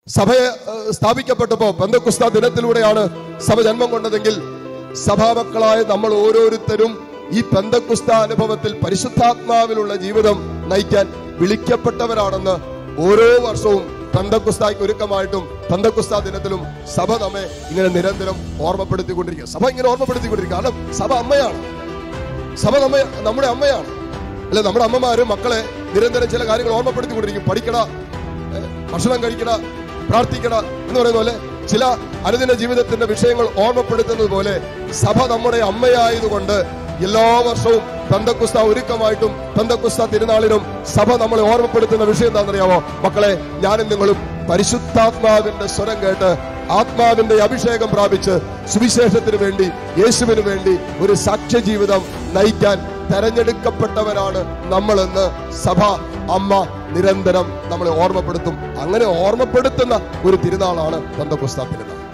സഭയെ ഏഹ്, സ്ഥാപിക്കപ്പെട്ടപ്പോ പെന്തക്കുസ്ത ദിനത്തിലൂടെയാണ് സഭ ജന്മം കൊണ്ടതെങ്കിൽ സഭാമക്കളായ നമ്മൾ ഓരോരുത്തരും ഈ പെന്തക്കുസ്ത അനുഭവത്തിൽ പരിശുദ്ധാത്മാവിലുള്ള ജീവിതം നയിക്കാൻ വിളിക്കപ്പെട്ടവരാണെന്ന് ഓരോ വർഷവും പെന്തക്കുസ്തായ്ക്ക് ഒരുക്കമായിട്ടും പെന്തക്കുസ്ത ദിനത്തിലും സഭ നമ്മെ ഇങ്ങനെ നിരന്തരം ഓർമ്മപ്പെടുത്തിക്കൊണ്ടിരിക്കുക സഭ ഇങ്ങനെ ഓർമ്മപ്പെടുത്തിക്കൊണ്ടിരിക്കുക കാരണം സഭ അമ്മയാണ് സഭ നമ്മ നമ്മുടെ അമ്മയാണ് അല്ലെ നമ്മുടെ അമ്മമാര് മക്കളെ നിരന്തരം ചില കാര്യങ്ങൾ ഓർമ്മപ്പെടുത്തിക്കൊണ്ടിരിക്കും പഠിക്കട ഏ, ഭക്ഷണം കഴിക്കട പ്രാർത്ഥിക്കട എന്ന് പറയുന്ന പോലെ ചില അനുദിന ജീവിതത്തിന്റെ വിഷയങ്ങൾ ഓർമ്മപ്പെടുത്തുന്നത് പോലെ സഭ നമ്മുടെ അമ്മയായതുകൊണ്ട് എല്ലാ വർഷവും പെന്തക്കുസ്ത ഒരുക്കമായിട്ടും പെന്തക്കുസ്ത തിരുനാളിനും സഭ നമ്മളെ ഓർമ്മപ്പെടുത്തുന്ന വിഷയം എന്താണെന്നറിയാമോ മക്കളെ ഞാനും നിങ്ങളും പരിശുദ്ധാത്മാവിന്റെ സ്വരം കേട്ട് ആത്മാവിന്റെ അഭിഷേകം പ്രാപിച്ച് സുവിശേഷത്തിന് വേണ്ടി യേശുവിന് വേണ്ടി ഒരു സാക്ഷ്യ ജീവിതം നയിക്കാൻ തെരഞ്ഞെടുക്കപ്പെട്ടവരാണ് നമ്മളെന്ന് സഭ അമ്മ നിരന്തരം നമ്മളെ ഓർമ്മപ്പെടുത്തും അങ്ങനെ ഓർമ്മപ്പെടുത്തുന്ന ഒരു തിരുനാളാണ് പെന്തക്കുസ്ത തിരുനാൾ